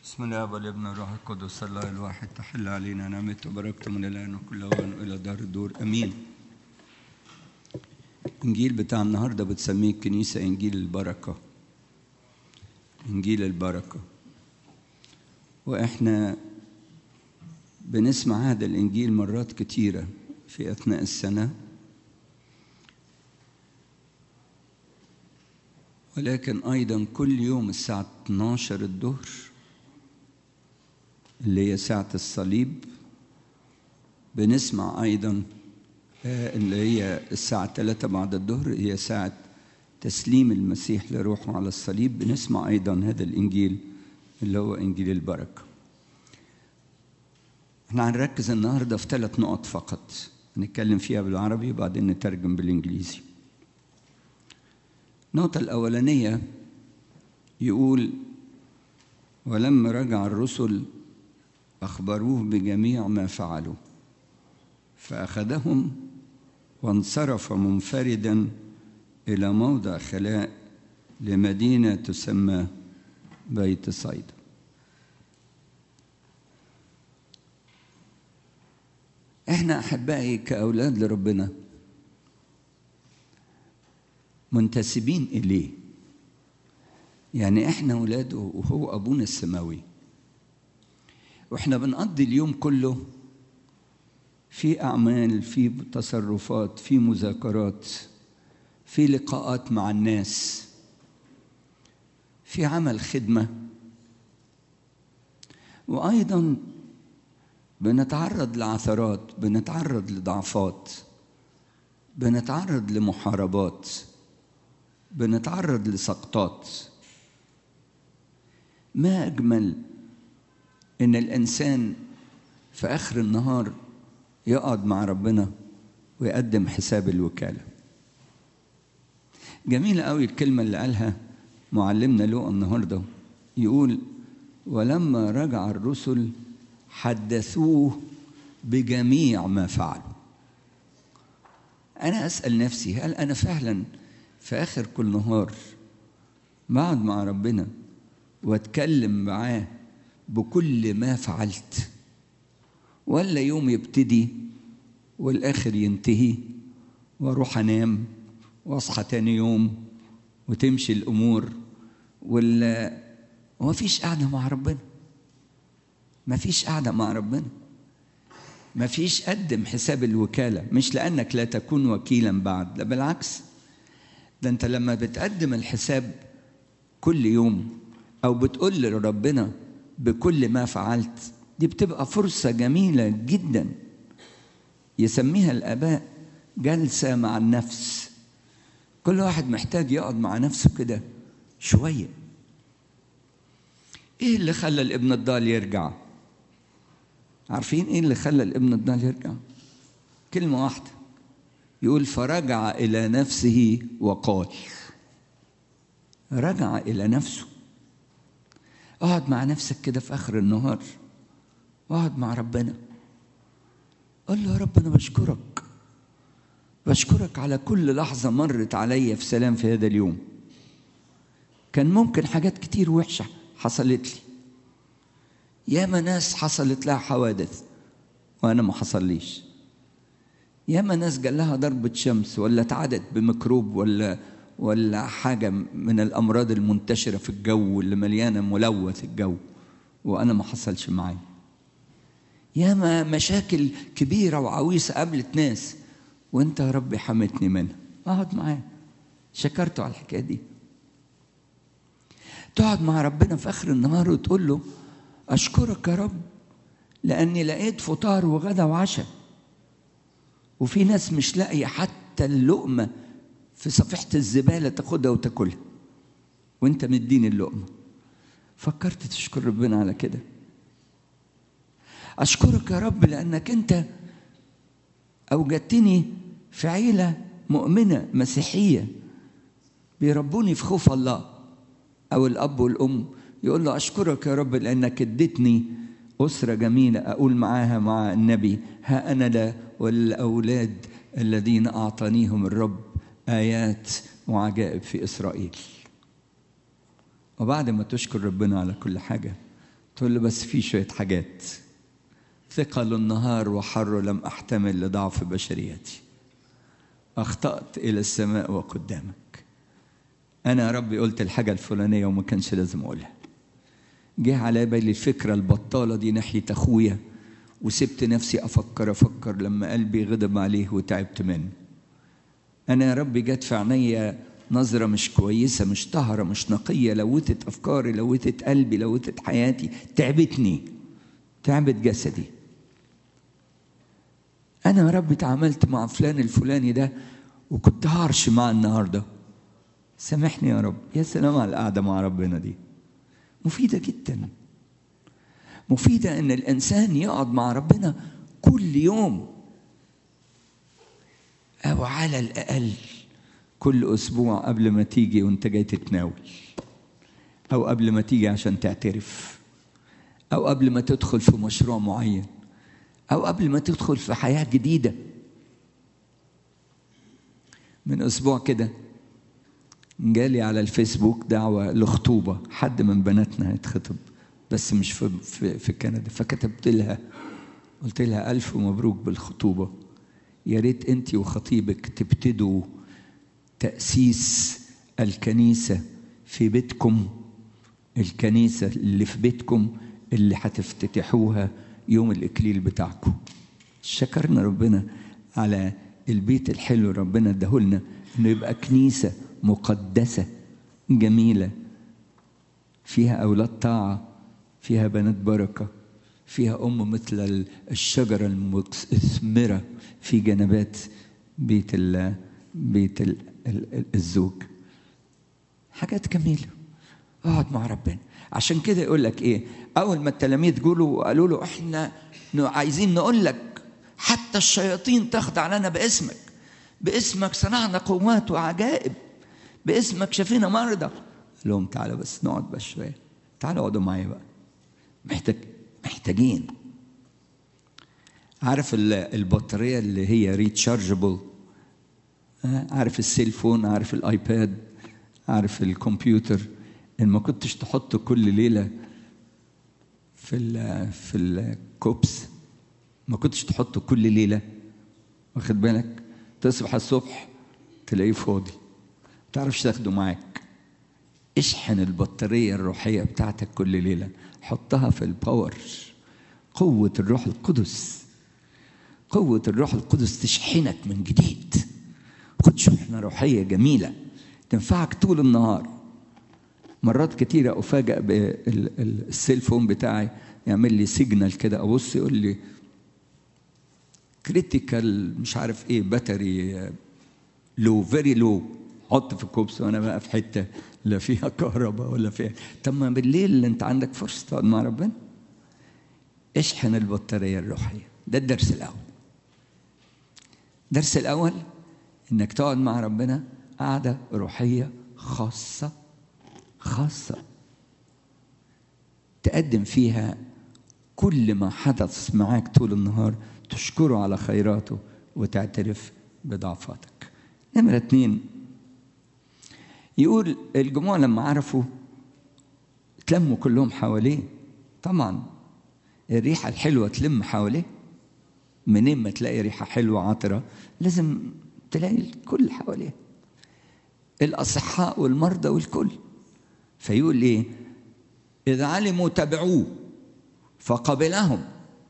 بسم الله والابن والروح القدس الله الواحد تحل علينا نعمته وبركته من الان وكل اوان الى دار الدور امين الانجيل بتاع النهارده بتسميه الكنيسه انجيل البركه انجيل البركه واحنا بنسمع هذا الانجيل مرات كتيره في اثناء السنه ولكن ايضا كل يوم الساعه 12 الظهر اللي هي ساعة الصليب بنسمع أيضا اللي هي الساعة 3 بعد الظهر هي ساعة تسليم المسيح لروحه على الصليب بنسمع أيضا هذا الإنجيل اللي هو إنجيل البركة احنا هنركز النهاردة في ثلاث نقط فقط هنتكلم فيها بالعربي وبعدين نترجم بالإنجليزي النقطة الأولانية يقول ولما رجع الرسل أخبروه بجميع ما فعلوا فأخذهم وانصرف منفردا إلى موضع خلاء لمدينة تسمى بيت صيدا احنا احبائي كاولاد لربنا منتسبين اليه يعني احنا اولاده وهو ابونا السماوي واحنا بنقضي اليوم كله في اعمال في تصرفات في مذاكرات في لقاءات مع الناس في عمل خدمه وايضا بنتعرض لعثرات بنتعرض لضعفات بنتعرض لمحاربات بنتعرض لسقطات ما اجمل ان الانسان في اخر النهار يقعد مع ربنا ويقدم حساب الوكاله جميله قوي الكلمه اللي قالها معلمنا لوقا النهارده يقول ولما رجع الرسل حدثوه بجميع ما فعلوا انا اسال نفسي هل انا فعلا في اخر كل نهار بقعد مع ربنا واتكلم معاه بكل ما فعلت ولا يوم يبتدي والاخر ينتهي واروح انام واصحى تاني يوم وتمشي الامور ولا وما فيش قعده مع ربنا ما فيش قعده مع ربنا ما فيش قدم حساب الوكاله مش لانك لا تكون وكيلا بعد لا بالعكس ده انت لما بتقدم الحساب كل يوم او بتقول لربنا بكل ما فعلت دي بتبقى فرصة جميلة جدا يسميها الآباء جلسة مع النفس كل واحد محتاج يقعد مع نفسه كده شوية إيه اللي خلى الابن الضال يرجع؟ عارفين إيه اللي خلى الابن الضال يرجع؟ كلمة واحدة يقول فرجع إلى نفسه وقال رجع إلى نفسه اقعد مع نفسك كده في اخر النهار واقعد مع ربنا قول له يا رب انا بشكرك بشكرك على كل لحظة مرت عليا في سلام في هذا اليوم كان ممكن حاجات كتير وحشة حصلت لي ياما ناس حصلت لها حوادث وانا ما حصليش ياما ناس جال لها ضربة شمس ولا اتعدت بميكروب ولا ولا حاجة من الأمراض المنتشرة في الجو اللي مليانة ملوث الجو وأنا ما حصلش معايا ياما مشاكل كبيرة وعويصة قابلت ناس وأنت يا رب حمتني منها أقعد معاه شكرته على الحكاية دي تقعد مع ربنا في آخر النهار وتقول له أشكرك يا رب لأني لقيت فطار وغدا وعشاء وفي ناس مش لاقية حتى اللقمة في صفيحة الزبالة تاخدها وتاكلها وانت مديني اللقمة فكرت تشكر ربنا على كده أشكرك يا رب لأنك أنت أوجدتني في عيلة مؤمنة مسيحية بيربوني في خوف الله أو الأب والأم يقول له أشكرك يا رب لأنك اديتني أسرة جميلة أقول معاها مع النبي ها أنا لا والأولاد الذين أعطانيهم الرب آيات وعجائب في إسرائيل وبعد ما تشكر ربنا على كل حاجة تقول له بس في شوية حاجات ثقل النهار وحر لم أحتمل لضعف بشريتي أخطأت إلى السماء وقدامك أنا يا ربي قلت الحاجة الفلانية وما كانش لازم أقولها جه على بالي الفكرة البطالة دي ناحية أخويا وسبت نفسي أفكر أفكر لما قلبي غضب عليه وتعبت منه أنا يا رب جت في عينيا نظرة مش كويسة مش طهرة مش نقية لوتت أفكاري لوتت قلبي لوتت حياتي تعبتني تعبت جسدي أنا يا رب اتعاملت مع فلان الفلاني ده وكنت هارش معاه النهاردة سامحني يا رب يا سلام على القعدة مع ربنا دي مفيدة جدا مفيدة إن الإنسان يقعد مع ربنا كل يوم أو على الأقل كل أسبوع قبل ما تيجي وأنت جاي تتناول أو قبل ما تيجي عشان تعترف أو قبل ما تدخل في مشروع معين أو قبل ما تدخل في حياة جديدة من أسبوع كده جالي على الفيسبوك دعوة لخطوبة حد من بناتنا هيتخطب بس مش في, في, في كندا فكتبت لها قلت لها ألف مبروك بالخطوبة يا ريت أنت وخطيبك تبتدوا تأسيس الكنيسة في بيتكم الكنيسة اللي في بيتكم اللي هتفتتحوها يوم الإكليل بتاعكم شكرنا ربنا على البيت الحلو ربنا اداهولنا انه يبقى كنيسة مقدسة جميلة فيها أولاد طاعة فيها بنات بركة فيها أم مثل الشجرة المثمرة في جنبات بيت ال بيت ال الزوج حاجات جميلة اقعد مع ربنا عشان كده يقول لك ايه اول ما التلاميذ جولوا قالوا له احنا عايزين نقول لك حتى الشياطين تخضع لنا باسمك باسمك صنعنا قوات وعجائب باسمك شفينا مرضى قال لهم تعالوا بس نقعد بس شويه تعالوا اقعدوا معايا بقى محتاج محتاجين عارف البطاريه اللي هي ريتشارجبل عارف السيلفون عارف الايباد عارف الكمبيوتر ان ما كنتش تحط كل ليله في ال في الكوبس ما كنتش تحطه كل ليله واخد بالك تصبح الصبح تلاقيه فاضي ما تعرفش تاخده معاك اشحن البطاريه الروحيه بتاعتك كل ليله حطها في الباور قوه الروح القدس قوه الروح القدس تشحنك من جديد خد شحنه روحيه جميله تنفعك طول النهار مرات كتيرة أفاجأ بالسيلفون بتاعي يعمل لي سيجنال كده أبص يقول لي كريتيكال مش عارف إيه باتري لو فيري لو حط في الكوبس وأنا بقى في حتة لا فيها كهرباء ولا فيها طب ما بالليل أنت عندك فرصة تقعد مع ربنا اشحن البطارية الروحية ده الدرس الأول الدرس الأول إنك تقعد مع ربنا قعدة روحية خاصة خاصة تقدم فيها كل ما حدث معاك طول النهار تشكره على خيراته وتعترف بضعفاتك نمرة اتنين يقول الجموع لما عرفوا تلموا كلهم حواليه طبعا الريحة الحلوة تلم حواليه منين ما تلاقي ريحة حلوة عطرة لازم تلاقي الكل حواليه الأصحاء والمرضى والكل فيقول ايه اذا علموا تبعوه فقبلهم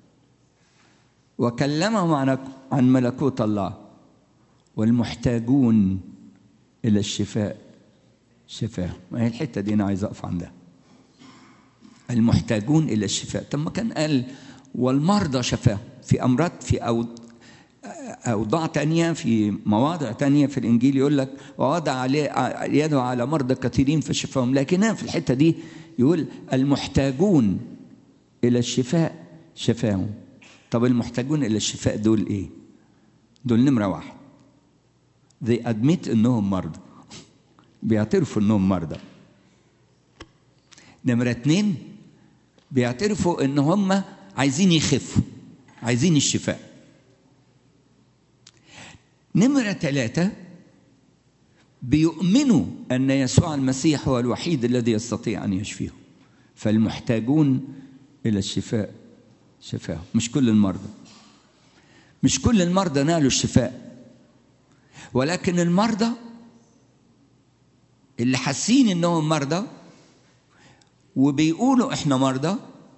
وكلمهم عن عن ملكوت الله والمحتاجون الى الشفاء شفاهم ما هي الحته دي انا عايز اقف عندها المحتاجون الى الشفاء طب ما كان قال والمرضى شفاهم في امراض في أو أوضاع تانية في مواضع تانية في الإنجيل يقول لك ووضع عليه يده على مرضى كثيرين فشفاهم لكن في الحتة دي يقول المحتاجون إلى الشفاء شفاهم طب المحتاجون إلى الشفاء دول إيه؟ دول نمرة واحد they admit إنهم مرضى بيعترفوا إنهم مرضى نمرة اتنين بيعترفوا إن هم عايزين يخفوا عايزين الشفاء نمرة ثلاثة بيؤمنوا أن يسوع المسيح هو الوحيد الذي يستطيع أن يشفيهم فالمحتاجون إلى الشفاء شفاهم مش كل المرضى مش كل المرضى نالوا الشفاء ولكن المرضى اللي حاسين انهم مرضى وبيقولوا احنا مرضى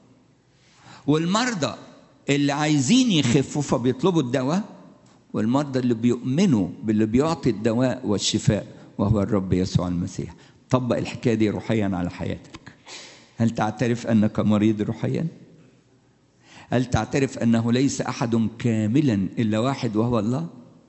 والمرضى اللي عايزين يخفوا فبيطلبوا الدواء والمرضى اللي بيؤمنوا باللي بيعطي الدواء والشفاء وهو الرب يسوع المسيح طبق الحكايه دي روحيا على حياتك هل تعترف انك مريض روحيا هل تعترف انه ليس احد كاملا الا واحد وهو الله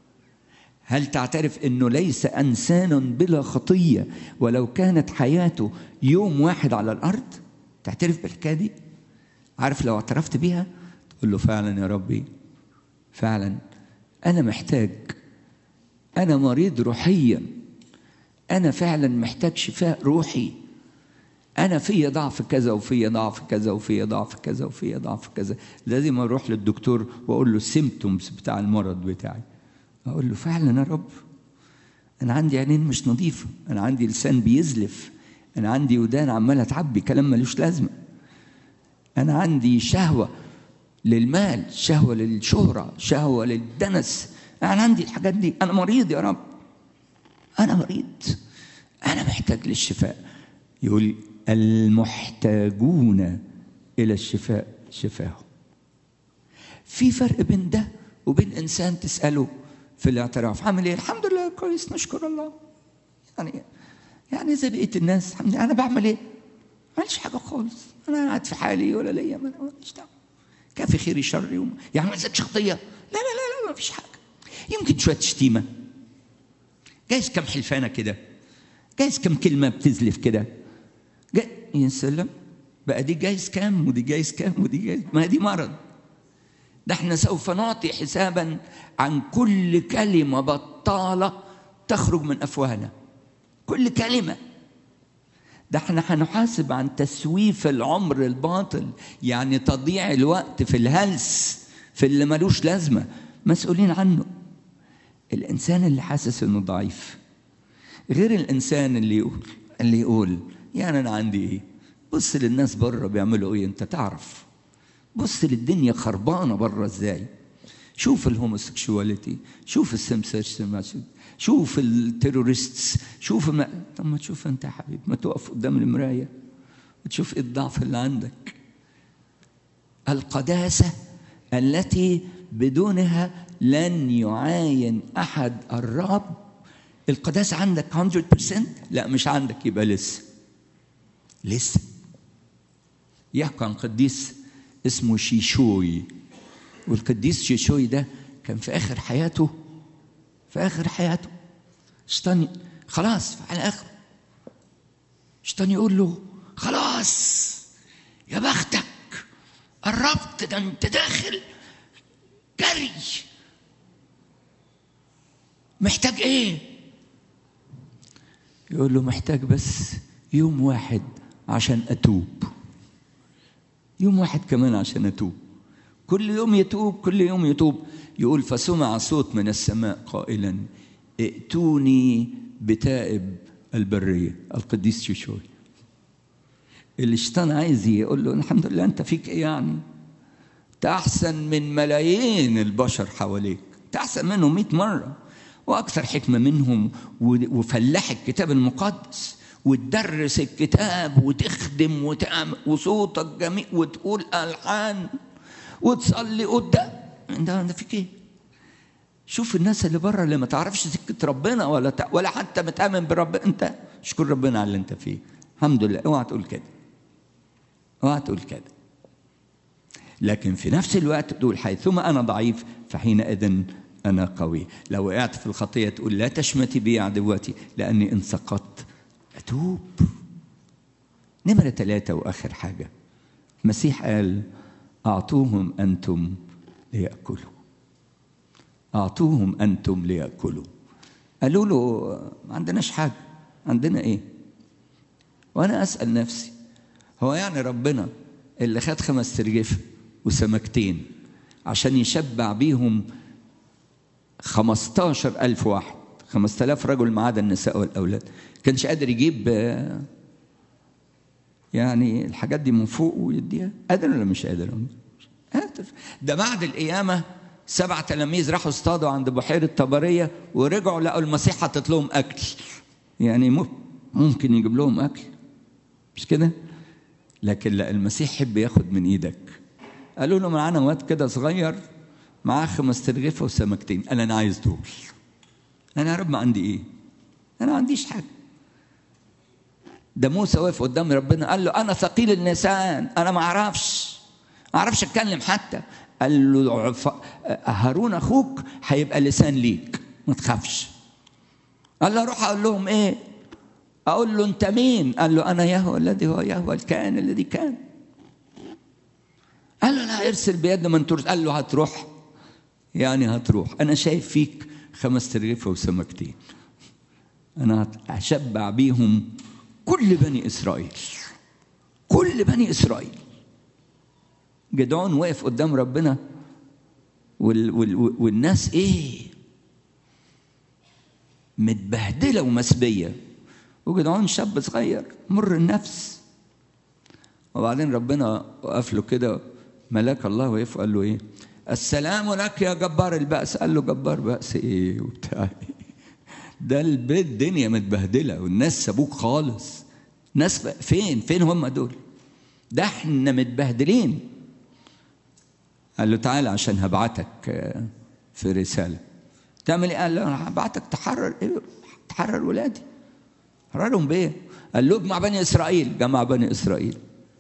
هل تعترف انه ليس انسان بلا خطيه ولو كانت حياته يوم واحد على الارض تعترف بالحكايه دي عارف لو اعترفت بيها تقول له فعلا يا ربي فعلا انا محتاج انا مريض روحيا انا فعلا محتاج شفاء روحي انا في ضعف كذا وفي ضعف كذا وفي ضعف كذا وفي ضعف كذا لازم اروح للدكتور واقول له السيمتومز بتاع المرض بتاعي اقول له فعلا يا رب انا عندي عينين مش نظيفه انا عندي لسان بيزلف انا عندي ودان عماله تعبي كلام ملوش لازمه انا عندي شهوه للمال شهوه للشهره شهوه للدنس انا عندي الحاجات دي انا مريض يا رب انا مريض انا محتاج للشفاء يقول المحتاجون الى الشفاء شفاهم في فرق بين ده وبين انسان تساله في الاعتراف عامل ايه الحمد لله كويس نشكر الله يعني يعني زي بقيه الناس الحمد لله انا بعمل ايه ما عملش حاجه خالص انا قاعد في حالي ولا ليا ماليش دعوه كافي خيري شري وما. يعني ما زادش خطيه لا لا لا لا ما فيش حاجه يمكن شويه شتيمه جايز كم حلفانه كده جايز كم كلمه بتزلف كده جاي يا سلام بقى دي جايز كام ودي جايز كام ودي جايز ما دي مرض ده احنا سوف نعطي حسابا عن كل كلمه بطاله تخرج من افواهنا كل كلمه ده احنا هنحاسب عن تسويف العمر الباطل يعني تضييع الوقت في الهلس في اللي ملوش لازمه مسؤولين عنه الانسان اللي حاسس انه ضعيف غير الانسان اللي يقول اللي يقول يعني انا عندي ايه بص للناس بره بيعملوا ايه انت تعرف بص للدنيا خربانه بره ازاي شوف الهوموسيكشواليتي شوف السمسرشن شوف التيرورستس شوف ما... طب ما تشوف انت يا حبيبي ما تقف قدام المرايه وتشوف ايه الضعف اللي عندك القداسه التي بدونها لن يعاين احد الرب القداسه عندك 100% لا مش عندك يبقى لسه لسه يحكى عن قديس اسمه شيشوي والقديس شيشوي ده كان في اخر حياته في اخر حياته شيطان خلاص على اخر شيطان يقول له خلاص يا بختك قربت ده انت داخل جري محتاج ايه يقول له محتاج بس يوم واحد عشان اتوب يوم واحد كمان عشان اتوب كل يوم يتوب كل يوم يتوب يقول فسمع صوت من السماء قائلا ائتوني بتائب البريه القديس شيشوي الشيطان عايز يقول له الحمد لله انت فيك ايه يعني انت احسن من ملايين البشر حواليك انت احسن منهم 100 مره واكثر حكمه منهم وفلاح الكتاب المقدس وتدرس الكتاب وتخدم وتعمل وصوتك جميل وتقول الحان وتصلي قدام انت انت فيك ايه؟ شوف الناس اللي بره اللي ما تعرفش سكه ربنا ولا ت... ولا حتى بتامن بربنا انت اشكر ربنا على اللي انت فيه الحمد لله اوعى تقول كده اوعى تقول كده لكن في نفس الوقت تقول حيثما انا ضعيف فحينئذ انا قوي لو وقعت في الخطيه تقول لا تشمتي بي عدوتي لاني ان سقطت اتوب نمره ثلاثه واخر حاجه المسيح قال اعطوهم انتم لياكلوا اعطوهم انتم لياكلوا قالوا له ما عندناش حاجه عندنا ايه وانا اسال نفسي هو يعني ربنا اللي خد خمس ترجفه وسمكتين عشان يشبع بيهم خمستاشر ألف واحد خمسة آلاف رجل ما عدا النساء والأولاد كانش قادر يجيب يعني الحاجات دي من فوق ويديها قادر ولا مش قادر قادر ده بعد القيامة سبع تلاميذ راحوا اصطادوا عند بحيرة طبرية ورجعوا لقوا المسيح حاطط لهم أكل يعني ممكن يجيب لهم أكل مش كده؟ لكن لا المسيح يحب ياخد من إيدك قالوا له معانا واد كده صغير معاه خمس ترغيفة وسمكتين قال أنا عايز دول أنا يا رب ما عندي إيه؟ أنا ما عنديش حاجة ده موسى وقف قدام ربنا قال له انا ثقيل اللسان انا ما اعرفش ما اعرفش اتكلم حتى قال له هارون اخوك هيبقى لسان ليك ما تخافش قال له اروح اقول لهم ايه اقول له انت مين قال له انا يهوى الذي هو يهوى الكائن الذي كان قال له لا ارسل بيد من ترسل قال له هتروح يعني هتروح انا شايف فيك خمس ترغيفه وسمكتين انا هشبع بيهم كل بني اسرائيل كل بني اسرائيل جدعون وقف قدام ربنا وال وال والناس ايه متبهدله ومسبيه وجدعون شاب صغير مر النفس وبعدين ربنا وقف له كده ملاك الله وقف قال له ايه السلام لك يا جبار البأس قال له جبار بأس ايه وبتاع ده البيت الدنيا متبهدله والناس سابوك خالص ناس فين فين هم دول ده احنا متبهدلين قال له تعالى عشان هبعتك في رساله تعمل ايه قال له انا هبعتك تحرر ايه تحرر ولادي حررهم بايه قال له اجمع بني اسرائيل جمع بني اسرائيل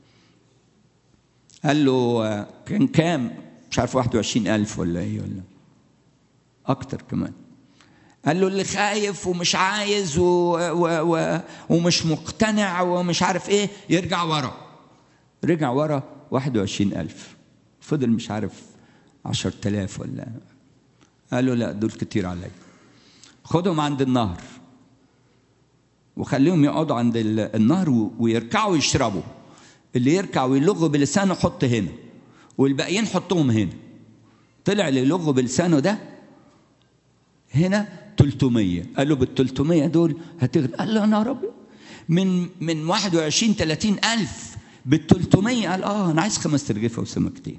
قال له كان كام مش عارف 21000 ولا ايه ولا اكتر كمان قال له اللي خايف ومش عايز و... و... و... ومش مقتنع ومش عارف ايه يرجع ورا رجع ورا 21000 فضل مش عارف 10000 ولا قال له لا دول كتير عليا خدهم عند النهر وخليهم يقعدوا عند النهر ويركعوا يشربوا اللي يركع ويلغ بلسانه حط هنا والباقيين حطهم هنا طلع اللي يلغ بلسانه ده هنا 300 قال له بال 300 دول هتغرق قال له انا ربي من من 21 30 ألف بال 300 قال اه انا عايز خمس ترغيفه وسمكتين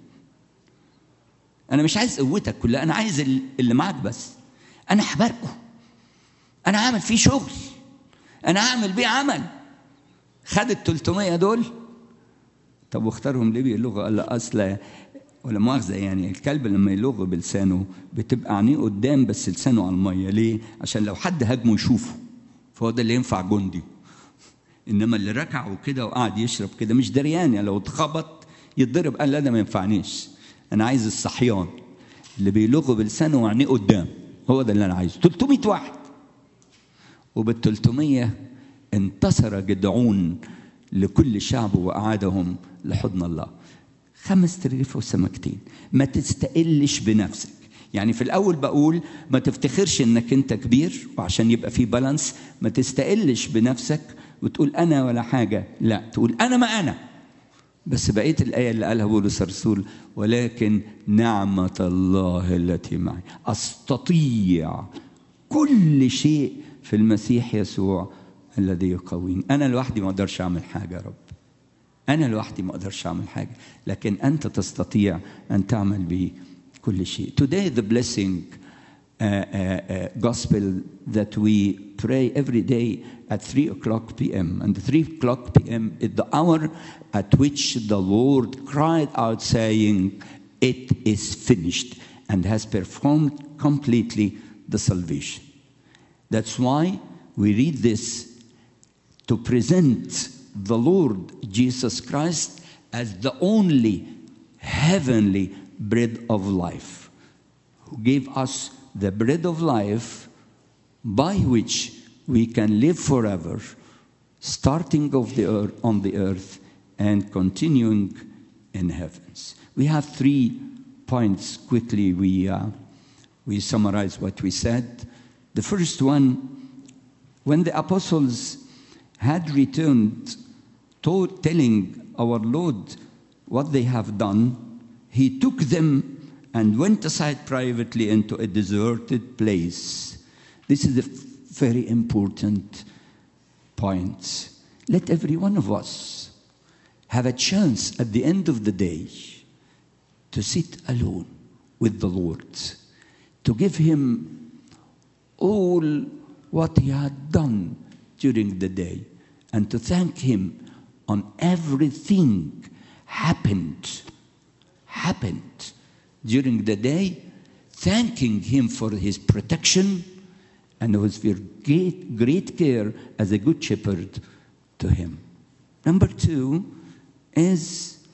انا مش عايز قوتك كلها انا عايز اللي معاك بس انا هباركه انا هعمل فيه شغل انا هعمل بيه عمل خد ال 300 دول طب واختارهم ليه بيلغوا قال لا اصل ولا مؤاخذة يعني الكلب لما يلغ بلسانه بتبقى عينيه قدام بس لسانه على المية ليه؟ عشان لو حد هاجمه يشوفه فهو ده اللي ينفع جندي انما اللي ركع وكده وقعد يشرب كده مش دريان يعني لو اتخبط يتضرب قال لا ده ما ينفعنيش انا عايز الصحيان اللي بيلغ بلسانه وعينيه قدام هو ده اللي انا عايزه 300 واحد وبال 300 انتصر جدعون لكل شعبه وأعادهم لحضن الله خمس ترغيفة وسمكتين ما تستقلش بنفسك يعني في الأول بقول ما تفتخرش إنك أنت كبير وعشان يبقى في بالانس ما تستقلش بنفسك وتقول أنا ولا حاجة لا تقول أنا ما أنا بس بقية الآية اللي قالها بولس الرسول ولكن نعمة الله التي معي أستطيع كل شيء في المسيح يسوع الذي يقويني أنا لوحدي ما أقدرش أعمل حاجة يا رب أنا لوحدي ما أقدرش أعمل حاجة لكن أنت تستطيع أن تعمل به كل شيء Today the blessing uh, uh, uh, gospel that we pray every day at 3 o'clock p.m. And 3 o'clock p.m. is the hour at which the Lord cried out saying, It is finished and has performed completely the salvation. That's why we read this to present the Lord Jesus Christ as the only heavenly bread of life, who gave us the bread of life by which we can live forever, starting of the earth, on the earth and continuing in heavens. We have three points quickly. We, uh, we summarize what we said. The first one, when the apostles had returned, told, telling our Lord what they have done, he took them and went aside privately into a deserted place. This is a very important point. Let every one of us have a chance at the end of the day to sit alone with the Lord, to give Him all what He had done during the day, and to thank Him on everything happened, happened during the day, thanking Him for His protection and was for great, great care as a good shepherd to Him. Number two is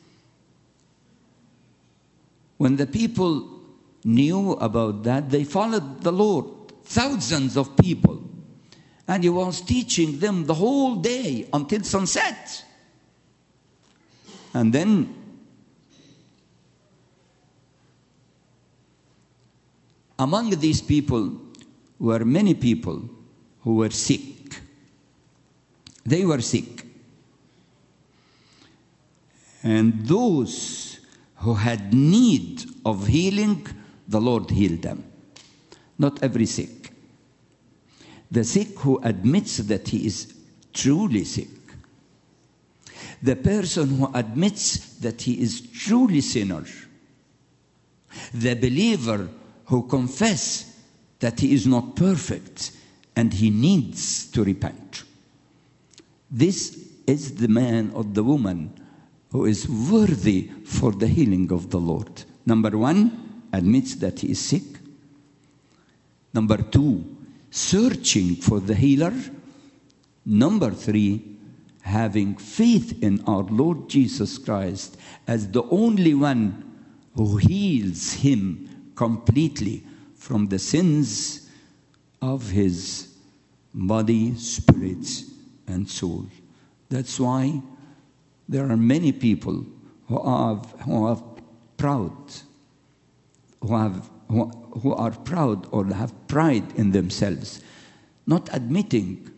when the people knew about that, they followed the Lord, thousands of people. And he was teaching them the whole day until sunset. And then among these people were many people who were sick. They were sick. And those who had need of healing, the Lord healed them. Not every sick. The sick who admits that he is truly sick. The person who admits that he is truly sinner. The believer who confess that he is not perfect and he needs to repent. This is the man or the woman who is worthy for the healing of the Lord. Number one, admits that he is sick. Number two, searching for the healer. Number three, having faith in our Lord Jesus Christ as the only one who heals him completely from the sins of his body, spirit, and soul. That's why there are many people who are, who are proud, who, have, who, who are proud or have pride in themselves, not admitting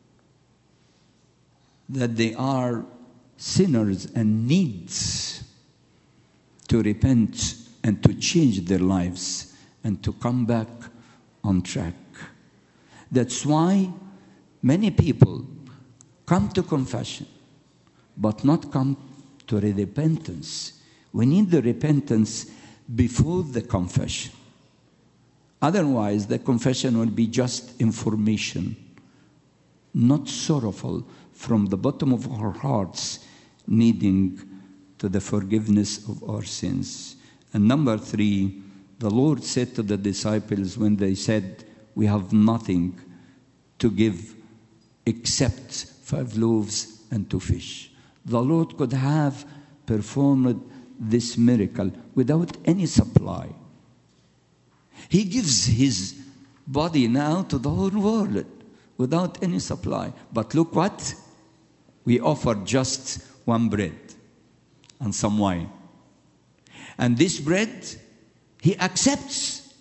that they are sinners and needs to repent and to change their lives and to come back on track. That's why many people come to confession but not come to repentance. We need the repentance before the confession. Otherwise, the confession will be just information, not sorrowful from the bottom of our hearts, needing to the forgiveness of our sins. And number three, the Lord said to the disciples when they said, We have nothing to give except five loaves and two fish. The Lord could have performed this miracle without any supply. He gives his body now to the whole world without any supply. But look what? We offer just one bread and some wine. And this bread, he accepts.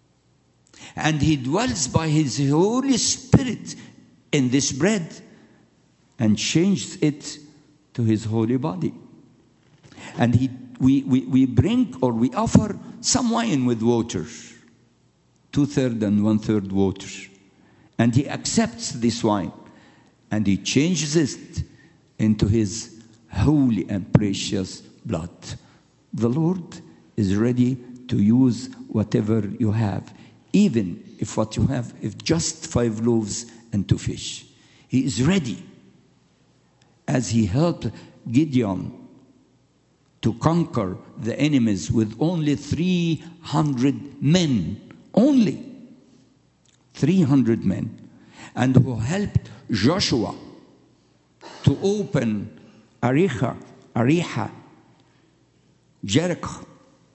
And he dwells by his Holy Spirit in this bread and changes it to his holy body. And he, we, we, we bring or we offer some wine with water, two third and one third water. And he accepts this wine and he changes it into his holy and precious blood. The Lord is ready to use whatever you have, even if what you have is just five loaves and two fish. He is ready as he helped Gideon to conquer the enemies with only 300 men. Only 300 men. And who helped Joshua to open Ariha, Ariha, Jericho,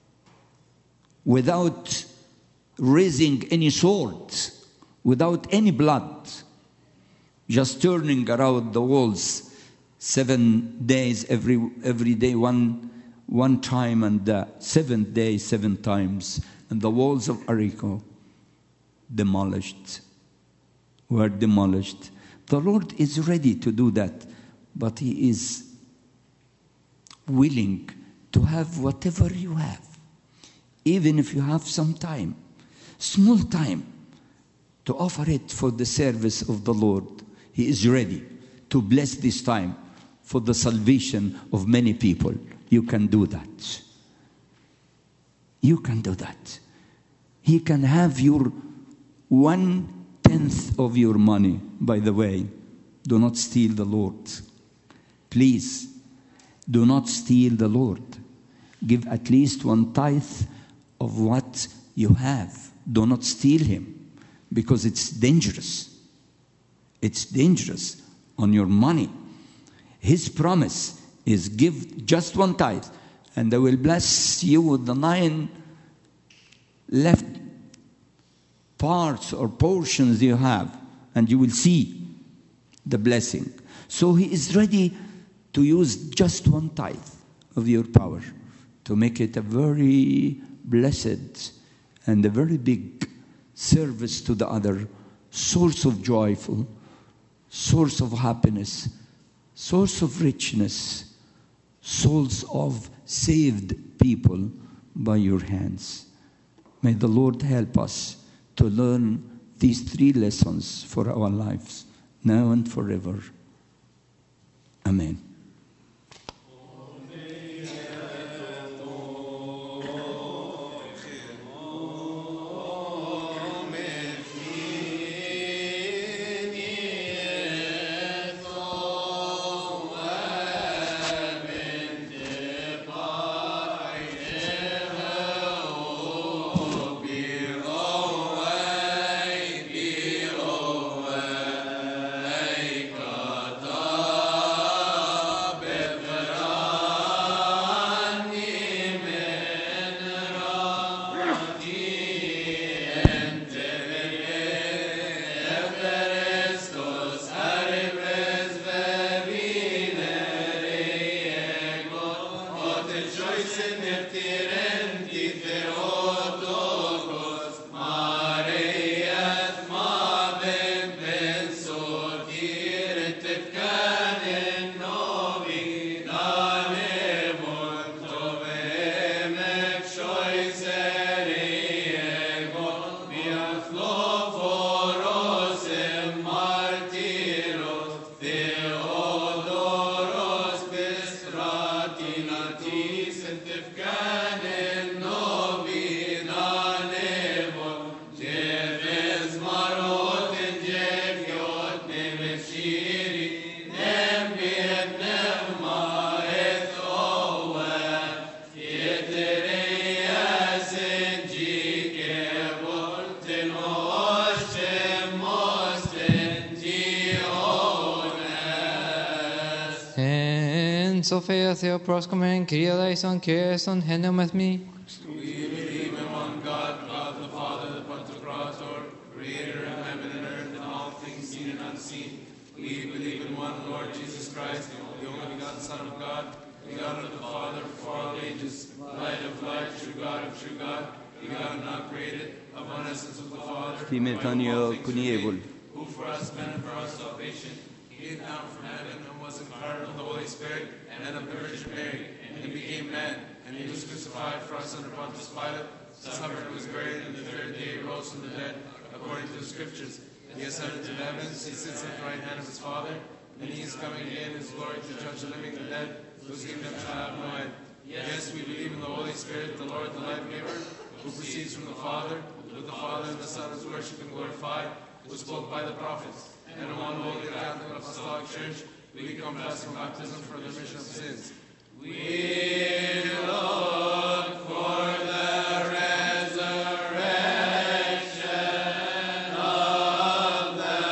without raising any swords, without any blood, just turning around the walls seven days every every day one one time and the seventh day seven times and the walls of Jericho demolished were demolished the lord is ready to do that but he is willing to have whatever you have even if you have some time small time to offer it for the service of the lord he is ready to bless this time for the salvation of many people. You can do that. You can do that. He can have your one tenth of your money, by the way. Do not steal the Lord. Please, do not steal the Lord. Give at least one tithe of what you have. Do not steal him because it's dangerous. It's dangerous on your money. His promise is give just one tithe, and I will bless you with the nine left parts or portions you have, and you will see the blessing. So he is ready to use just one tithe of your power to make it a very blessed and a very big service to the other, source of joyful, source of happiness, source of richness, souls of saved people by your hands. May the Lord help us to learn these three lessons for our lives, now and forever. Amen. En Sofia Theopros komen, Kyrie eleison, Kyrie eleison, heno with me. We believe in one God, God the Father, the Pantocrator, creator of heaven and earth and all things seen and unseen. We believe in one Lord Jesus Christ, the only begotten Son of God, begotten of the Father before all ages, light of light, true God of true God, begotten, not created, of one essence with the Father, Timetanio Kunievul. who for us men and for our salvation came down from heaven and was incarnate of the Holy Spirit and of the Virgin Mary, and he became man, and he was crucified for us under Pontius Pilate, suffered and was buried, and the third day he rose from the dead, according to the Scriptures. He ascended to the heavens, he sits at the right hand of his Father, and he is coming again in his glory to judge the living and the dead, whose kingdom shall have no end. Yes, we believe in the Holy Spirit, the Lord, the life giver, who proceeds from the Father, with the Father and the Son is worshipped and glorified, who spoke by the prophets, and in one holy Catholic Apostolic Church, we confess from baptism for the remission of sins. We look for the resurrection of the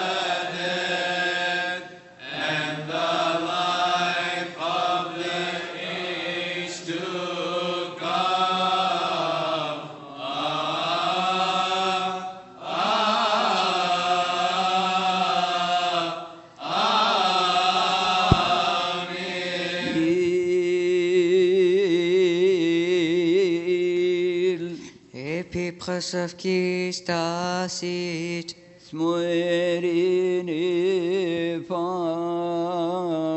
dead and the life of the age to come. Il Epi presef stasit. smuerini